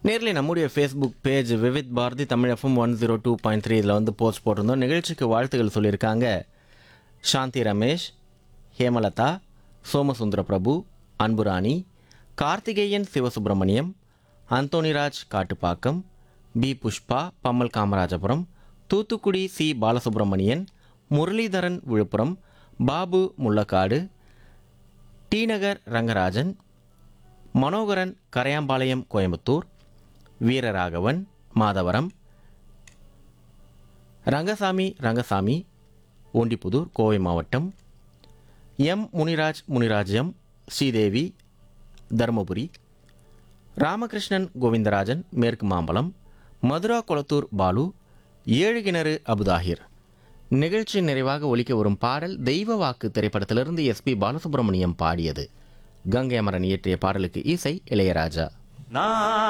நேரில் நம்முடைய Facebook page Vividh Bharati Tamil FM one zero two point three இதில் வந்து போஸ்ட் போட்டிருந்தோம் நிகழ்ச்சிக்கு வாழ்த்துக்கள் சொல்லியிருக்காங்க Shanthi Ramesh Hemalatha Somasundara Prabhu Anburani Karthikeyan Sivasubramaniam Antonyraj Kattupakkam P Pushpa Pammal Kamarajapuram Thoothukudi C Balasubramanian Muralidharan Villupuram Babu Mullakadu T Nagar Rangarajan Manoharan Karayampalayam Coimbatore Veeraraghavan Madhavaram Rangasamy Rangasamy Ondipudur Kovai மாவட்டம் எம் முனிராஜ் முனிராஜ்யம் ஸ்ரீதேவி தருமபுரி ராமகிருஷ்ணன் கோவிந்தராஜன் மேற்கு மாம்பலம் மதுரா கொளத்தூர் பாலு ஏழு கிணறு அபுதாகிர் நிகழ்ச்சி நிறைவாக ஒலிக்க வரும் பாடல் தெய்வ வாக்கு திரைப்படத்திலிருந்து எஸ்பி பாலசுப்ரமணியம் பாடியது கங்கை அமரன் இயற்றிய பாடலுக்கு இசை இளையராஜா நான்